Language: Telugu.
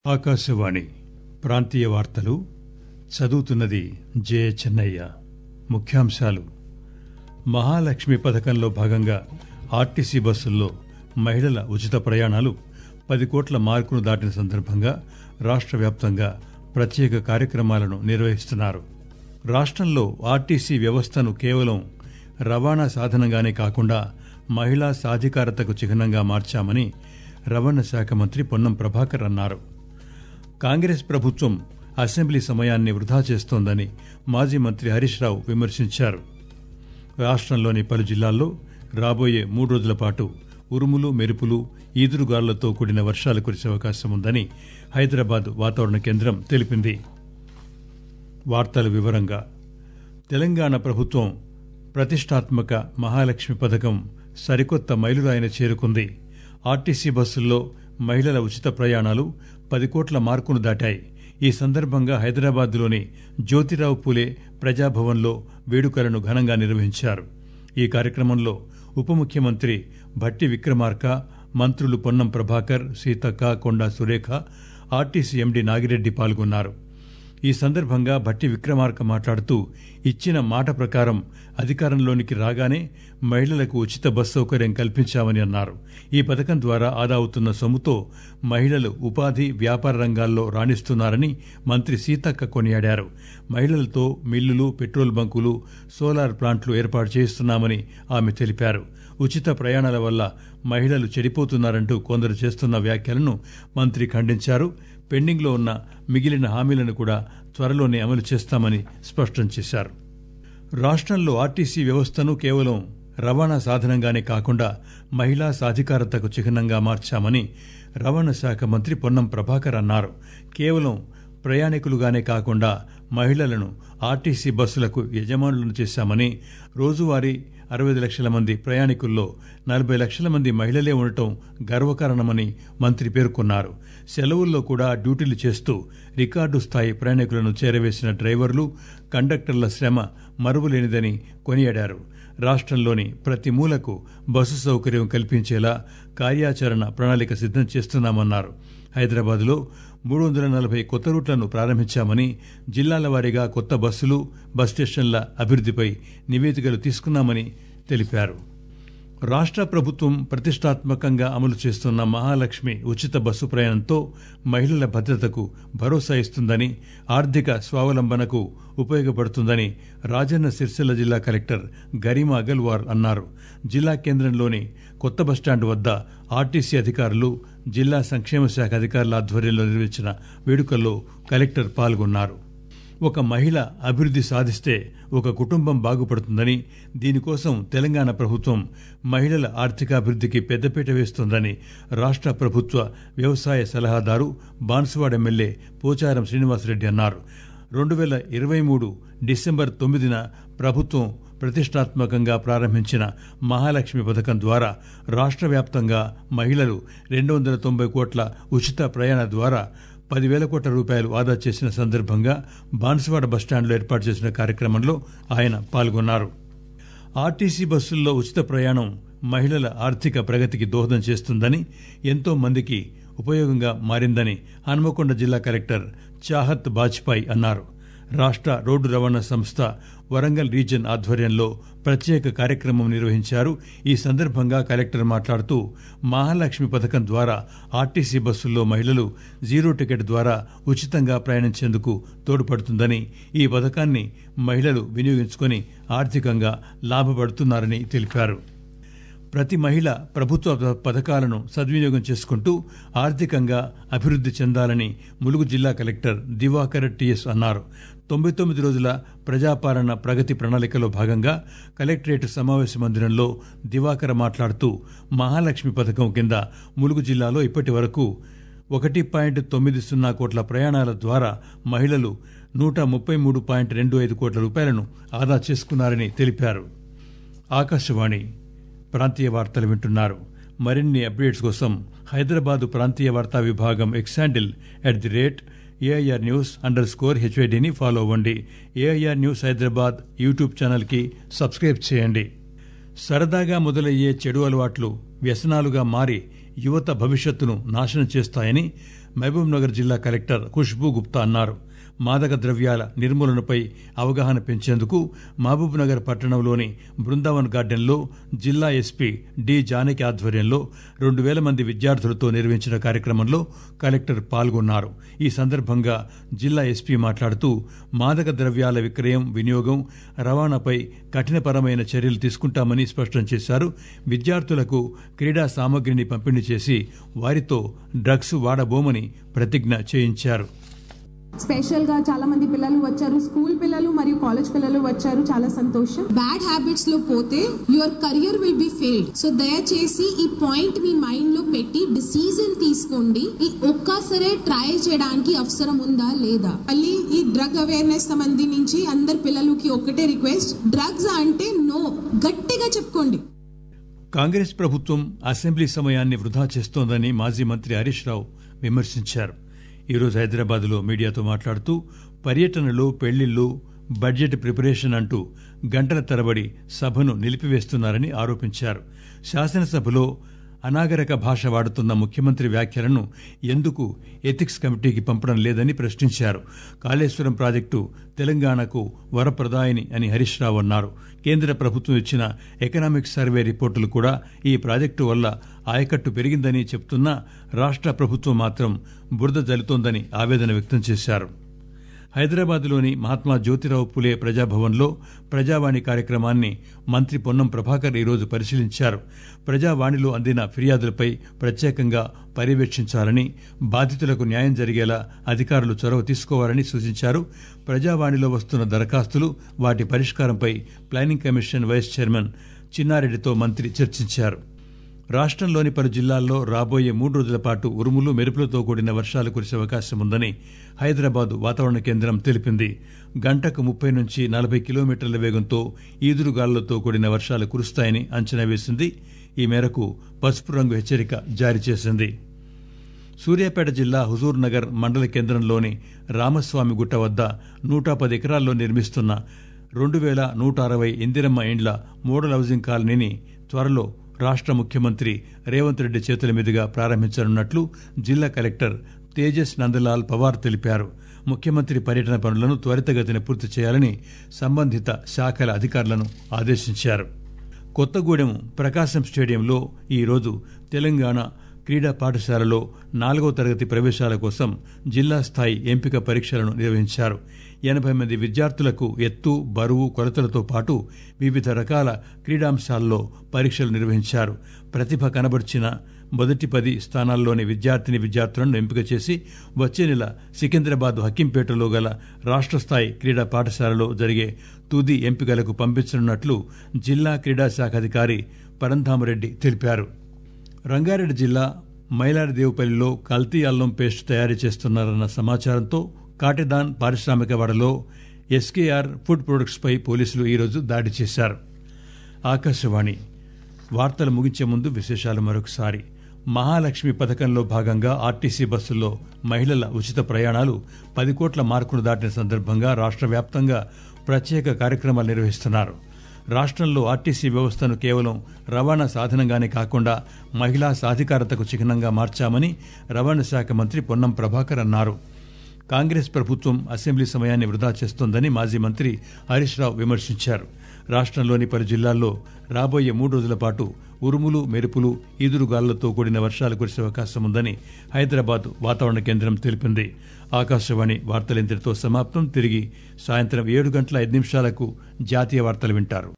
ఆకాశవాణి ప్రాంతీయ వార్తలు చదువుతున్నది జే చెన్నయ్య ముఖ్యాంశాలు మహాలక్ష్మి పథకంలో భాగంగా ఆర్టీసీ బస్సుల్లో మహిళల ఉచిత ప్రయాణాలు పది కోట్ల మార్కును దాటిన సందర్భంగా రాష్ట్ర వ్యాప్తంగా ప్రత్యేక కార్యక్రమాలను నిర్వహిస్తున్నారు రాష్ట్రంలో ఆర్టీసీ వ్యవస్థను కేవలం రవాణా సాధనంగానే కాకుండా మహిళా సాధికారతకు చిహ్నంగా మార్చామని రవాణా శాఖ మంత్రి పొన్నం ప్రభాకర్ అన్నారు కాంగ్రెస్ ప్రభుత్వం అసెంబ్లీ సమయాన్ని వృధా చేస్తోందని మాజీ మంత్రి హరీష్ రావు విమర్శించారు రాష్ట్రంలోని పలు జిల్లాల్లో రాబోయే మూడు రోజుల పాటు ఉరుములు మెరుపులు ఈదురుగాలులతో కూడిన వర్షాలు కురిసే అవకాశం ఉందని హైదరాబాద్ వాతావరణ కేంద్రం తెలిపింది వార్తల వివరంగా తెలంగాణ ప్రభుత్వం ప్రతిష్టాత్మక మహాలక్ష్మి పథకం సరికొత్త మైలురాయిని చేరుకుంది ఆర్టీసీ బస్సుల్లో మహిళల ఉచిత ప్రయాణాలు పది కోట్ల మార్కును దాటాయి ఈ సందర్భంగా హైదరాబాద్లోని జ్యోతిరావు పూలే ప్రజాభవన్లో వేడుకలను ఘనంగా నిర్వహించారు ఈ కార్యక్రమంలో ఉప ముఖ్యమంత్రి భట్టి విక్రమార్క మంత్రులు పొన్నం ప్రభాకర్ సీతక్క కొండా సురేఖ ఆర్టీసీ ఎండీ నాగిరెడ్డి పాల్గొన్నారు ఈ సందర్భంగా భట్టి విక్రమార్క మాట్లాడుతూ ఇచ్చిన మాట ప్రకారం అధికారంలోనికి రాగానే మహిళలకు ఉచిత బస్ సౌకర్యం కల్పించామని అన్నారు ఈ పథకం ద్వారా ఆదా అవుతున్న సొమ్ముతో మహిళలు ఉపాధి వ్యాపార రంగాల్లో రాణిస్తున్నారని మంత్రి సీతక్క కొనియాడారు మహిళలతో మిల్లులు పెట్రోల్ బంకులు సోలార్ ప్లాంట్లు ఏర్పాటు చేస్తున్నామని ఆమె తెలిపారు ఉచిత ప్రయాణాల వల్ల మహిళలు చెడిపోతున్నారంటూ కొందరు చేస్తున్న వ్యాఖ్యలను మంత్రి ఖండించారు పెండింగ్లో ఉన్న మిగిలిన హామీలను కూడా త్వరలోనే అమలు చేస్తామని స్పష్టం చేశారు రాష్ట్రంలో ఆర్టీసీ వ్యవస్థను కేవలం రవాణా సాధనంగానే కాకుండా మహిళా సాధికారతకు చిహ్నంగా మార్చామని రవాణా శాఖ మంత్రి పొన్నం ప్రభాకర్ అన్నారు కేవలం ప్రయాణికులుగానే కాకుండా మహిళలను ఆర్టీసీ బస్సులకు యజమానులను చేశామని రోజువారీ అరవై లక్షల మంది ప్రయాణికుల్లో నలభై లక్షల మంది మహిళలే ఉండటం గర్వకారణమని మంత్రి పేర్కొన్నారు సెలవుల్లో కూడా డ్యూటీలు చేస్తూ రికార్డు స్థాయి ప్రయాణికులను చేరవేసిన డ్రైవర్లు కండక్టర్ల శ్రమ మరువలేనిదని కొనియాడారు రాష్ట్రంలోని ప్రతి మూలకు బస్సు సౌకర్యం కల్పించేలా కార్యాచరణ ప్రణాళిక సిద్దం చేస్తున్నామన్నారు హైదరాబాద్లో మూడు వందల నలభై కొత్త రూట్లను ప్రారంభించామని జిల్లాల వారీగా కొత్త బస్సులు బస్ స్టేషన్ల అభివృద్దిపై నివేదికలు తీసుకున్నామని తెలిపారు రాష్ట్ర ప్రభుత్వం ప్రతిష్టాత్మకంగా అమలు చేస్తున్న మహాలక్ష్మి ఉచిత బస్సు ప్రయాణంతో మహిళల భద్రతకు భరోసా ఇస్తుందని ఆర్థిక స్వావలంబనకు ఉపయోగపడుతుందని రాజన్న సిరిసిల్ల జిల్లా కలెక్టర్ గరిమా అగల్వార్ అన్నారు జిల్లా కేంద్రంలోని కొత్త బస్టాండ్ వద్ద ఆర్టీసీ అధికారులు జిల్లా సంక్షేమ శాఖ అధికారుల ఆధ్వర్యంలో నిర్వహించిన వేడుకల్లో కలెక్టర్ పాల్గొన్నారు ఒక మహిళ అభివృద్ధి సాధిస్తే ఒక కుటుంబం బాగుపడుతుందని దీనికోసం తెలంగాణ ప్రభుత్వం మహిళల ఆర్థికాభివృద్ధికి పెద్దపీట వేస్తోందని రాష్ట్ర ప్రభుత్వ వ్యవసాయ సలహాదారు బాన్సువాడ ఎమ్మెల్యే పోచారం శ్రీనివాసరెడ్డి అన్నారు రెండు వేల ఇరవై మూడు డిసెంబర్ తొమ్మిదిన ప్రభుత్వం ప్రతిష్టాత్మకంగా ప్రారంభించిన మహాలక్ష్మి పథకం ద్వారా రాష్ట్ర వ్యాప్తంగా మహిళలు రెండు వందల తొంభై కోట్ల ఉచిత ప్రయాణ ద్వారా పదివేల కోట్ల రూపాయలు ఆదా చేసిన సందర్భంగా బాన్సువాడ బస్టాండ్లో ఏర్పాటు చేసిన కార్యక్రమంలో ఆయన పాల్గొన్నారు ఆర్టీసీ బస్సుల్లో ఉచిత ప్రయాణం మహిళల ఆర్థిక ప్రగతికి దోహదం చేస్తుందని ఎంతో మందికి ఉపయోగంగా మారిందని హన్మకొండ జిల్లా కలెక్టర్ చాహత్ బాజ్పాయ్ అన్నారు రాష్ట్ర రోడ్డు రవాణా సంస్థ వరంగల్ రీజన్ ఆధ్వర్యంలో ప్రత్యేక కార్యక్రమం నిర్వహించారు ఈ సందర్భంగా కలెక్టర్ మాట్లాడుతూ మహాలక్ష్మి పథకం ద్వారా ఆర్టీసీ బస్సుల్లో మహిళలు జీరో టికెట్ ద్వారా ఉచితంగా ప్రయాణించేందుకు తోడ్పడుతుందని ఈ పథకాన్ని మహిళలు వినియోగించుకొని ఆర్థికంగా లాభపడుతున్నారని తెలిపారు ప్రతి మహిళ ప్రభుత్వ పథకాలను సద్వినియోగం చేసుకుంటూ ఆర్థికంగా అభివృద్ధి చెందాలని ములుగు జిల్లా కలెక్టర్ దివాకర్ టిఎస్ అన్నారు తొంభై తొమ్మిది రోజుల ప్రజాపాలన ప్రగతి ప్రణాళికలో భాగంగా కలెక్టరేట్ సమావేశ మందిరంలో దివాకర్ మాట్లాడుతూ మహాలక్ష్మి పథకం కింద ములుగు జిల్లాలో ఇప్పటి వరకు ఒకటి పాయింట్ తొమ్మిది సున్నా కోట్ల ప్రయాణాల ద్వారా మహిళలు నూట ముప్పై మూడు పాయింట్ రెండు ఐదు కోట్ల రూపాయలను ఆదా చేసుకున్నారని తెలిపారు ఆకాశవాణి ప్రాంతీయ వార్తలు వింటున్నారు మరిన్ని అప్డేట్స్ కోసం హైదరాబాద్ ప్రాంతీయ వార్తా విభాగం X handle at the rate AIR news underscore హెచ్ఐడిని ఫాలో అవ్వండి ఏఐఆర్ న్యూస్ హైదరాబాద్ యూట్యూబ్ ఛానల్కి సబ్స్క్రైబ్ చేయండి సరదాగా మొదలయ్యే చెడు అలవాట్లు వ్యసనాలుగా మారి యువత భవిష్యత్తును నాశనం చేస్తాయని మహబూబ్ నగర్ జిల్లా కలెక్టర్ ఖుష్బూ గుప్తా అన్నారు మాదక ద్రవ్యాల నిర్మూలనపై అవగాహన పెంచేందుకు మహబూబ్ నగర్ పట్టణంలోని బృందావన్ గార్డెన్లో జిల్లా ఎస్పీ డి జానకి ఆధ్వర్యంలో రెండు వేల మంది విద్యార్థులతో నిర్వహించిన కార్యక్రమంలో కలెక్టర్ పాల్గొన్నారు ఈ సందర్భంగా జిల్లా ఎస్పీ మాట్లాడుతూ మాదక ద్రవ్యాల విక్రయం వినియోగం రవాణాపై కఠినపరమైన చర్యలు తీసుకుంటామని స్పష్టం చేశారు విద్యార్థులకు క్రీడా సామగ్రిని పంపిణీ చేసి వారితో డ్రగ్స్ వాడబోమని ప్రతిజ్ఞ చేయించారు స్పెషల్ గా చాలా మంది పిల్లలు వచ్చారు స్కూల్ పిల్లలు మరియు కాలేజ్ పిల్లలు వచ్చారు చాలా సంతోషం బ్యాడ్ హ్యాబిట్స్ లో పోతే your career will be failed so దయచేసి ఈ పాయింట్ మీ మైండ్ లో పెట్టి డిసిజన్ తీసుకోండి ఈ ఒక్కసారే ట్రై చేయడానికి అవసరం ఉందా లేదా మళ్ళీ ఈ డ్రగ్ అవేర్నెస్ సంబంధించి అందరు పిల్లలకి ఒకటే రిక్వెస్ట్ డ్రగ్స్ అంటే నో గట్టిగా చెప్పుకోండి కాంగ్రెస్ ప్రభుత్వం అసెంబ్లీ సమయాన్ని వృధా చేస్తోందని మాజీ మంత్రి హరీష్ రావు విమర్శించారు ఈరోజు హైదరాబాద్లో మీడియాతో మాట్లాడుతూ పర్యటనలు పెళ్లిళ్లు బడ్జెట్ ప్రిపరేషన్ అంటూ గంటల తరబడి సభను నిలిపివేస్తున్నారని ఆరోపించారు శాసనసభలో అనాగరిక భాష వాడుతున్న ముఖ్యమంత్రి వ్యాఖ్యలను ఎందుకు ఎథిక్స్ కమిటీకి పంపడం లేదని ప్రశ్నించారు కాళేశ్వరం ప్రాజెక్టు తెలంగాణకు వరప్రదాయిని అని హరీష్ రావు అన్నారు కేంద్ర ప్రభుత్వం ఇచ్చిన ఎకనామిక్ సర్వే రిపోర్టులు కూడా ఈ ప్రాజెక్టు వల్ల ఆయకట్టు పెరిగిందని చెప్తున్నా రాష్ట్ర ప్రభుత్వం మాత్రం బురద జల్లుతోందని ఆవేదన వ్యక్తం చేశారు హైదరాబాద్లోని మహాత్మా జ్యోతిరావు పులే ప్రజాభవన్లో ప్రజావాణి కార్యక్రమాన్ని మంత్రి పొన్నం ప్రభాకర్ ఈరోజు పరిశీలించారు ప్రజావాణిలో అందిన ఫిర్యాదులపై ప్రత్యేకంగా పర్యవేక్షించాలని బాధితులకు న్యాయం జరిగేలా అధికారులు చొరవ తీసుకోవాలని సూచించారు ప్రజావాణిలో వస్తున్న దరఖాస్తులు వాటి పరిష్కారంపై ప్లానింగ్ కమిషన్ వైస్ చైర్మన్ చిన్నారెడ్డితో మంత్రి చర్చించారు రాష్ట్రంలోని పలు జిల్లాల్లో రాబోయే మూడు రోజుల పాటు ఉరుములు మెరుపులతో కూడిన వర్షాలు కురిసే అవకాశం ఉందని హైదరాబాద్ వాతావరణ కేంద్రం తెలిపింది గంటకు ముప్పై నుంచి నలభై కిలోమీటర్ల వేగంతో ఈదురుగాలులతో కూడిన వర్షాలు కురుస్తాయని అంచనా వేసింది ఈ మేరకు పసుపు రంగు హెచ్చరిక జారీ చేసింది సూర్యాపేట జిల్లా హుజూర్ నగర్ మండల కేంద్రంలోని రామస్వామి గుట్ట వద్ద నూట పది ఎకరాల్లో నిర్మిస్తున్న రెండు వేల నూట అరవై ఇందిరమ్మ ఇండ్ల మోడల్ హౌసింగ్ కాలనీని త్వరలో రాష్ట్ర ముఖ్యమంత్రి రేవంత్ రెడ్డి చేతుల మీదుగా ప్రారంభించనున్నట్లు జిల్లా కలెక్టర్ తేజస్ నందలాల్ పవార్ తెలిపారు ముఖ్యమంత్రి పర్యటన పనులను త్వరితగతిన పూర్తి చేయాలని సంబంధిత శాఖల అధికారులను ఆదేశించారు కొత్తగూడెం ప్రకాశం స్టేడియంలో ఈరోజు తెలంగాణ క్రీడా పాఠశాలలో నాలుగో తరగతి ప్రవేశాల కోసం జిల్లా స్థాయి ఎంపిక పరీక్షలను నిర్వహించారు ఎనభై మంది విద్యార్థులకు ఎత్తు బరువు కొలతలతో పాటు వివిధ రకాల క్రీడాంశాల్లో పరీక్షలు నిర్వహించారు ప్రతిభ కనబర్చిన మొదటి పది స్థానాల్లోని విద్యార్థిని విద్యార్థులను ఎంపిక చేసి వచ్చే నెల సికింద్రాబాద్ హక్కింపేటలో గల రాష్ట్ర స్థాయి క్రీడా పాఠశాలలో జరిగే తుది ఎంపికలకు పంపించనున్నట్లు జిల్లా క్రీడా శాఖ అధికారి పరంధామరెడ్డి తెలిపారు రంగారెడ్డి జిల్లా మైలారిదేవుపల్లిలో కల్తీ అల్లం పేస్ట్ తయారు చేస్తున్నారన్న సమాచారంతో కాటెదాన్ పారిశ్రామిక వాడలో ఎస్కేఆర్ ఫుడ్ ప్రొడక్ట్స్ పై పోలీసులు ఈరోజు దాడి చేశారు ఆకాశవాణి వార్తలు ముగించే ముందు విశేషాలు మరొకసారి మహాలక్ష్మి పథకంలో భాగంగా ఆర్టీసీ బస్సుల్లో మహిళల ఉచిత ప్రయాణాలు పది కోట్ల మార్కును దాటిన సందర్భంగా రాష్ట్ర వ్యాప్తంగా ప్రత్యేక కార్యక్రమాలు నిర్వహిస్తున్నారు రాష్ట్రంలో ఆర్టీసీ వ్యవస్థను కేవలం రవాణా సాధనంగానే కాకుండా మహిళా సాధికారతకు చిహ్నంగా మార్చామని రవాణా శాఖ మంత్రి పొన్నం ప్రభాకర్ అన్నారు కాంగ్రెస్ ప్రభుత్వం అసెంబ్లీ సమయాన్ని వృధా చేస్తోందని మాజీ మంత్రి హరీష్ రావు విమర్శించారు రాష్ట్రంలోని పలు జిల్లాల్లో రాబోయే మూడు రోజుల పాటు ఉరుములు మెరుపులు ఈదురుగాలులతో కూడిన వర్షాలు కురిసే అవకాశం ఉందని హైదరాబాద్ వాతావరణ కేంద్రం తెలిపింది ఆకాశవాణి వార్తలింతటితో సమాప్తం తిరిగి సాయంత్రం ఏడు గంటల ఐదు నిమిషాలకు జాతీయ వార్తలు వింటారు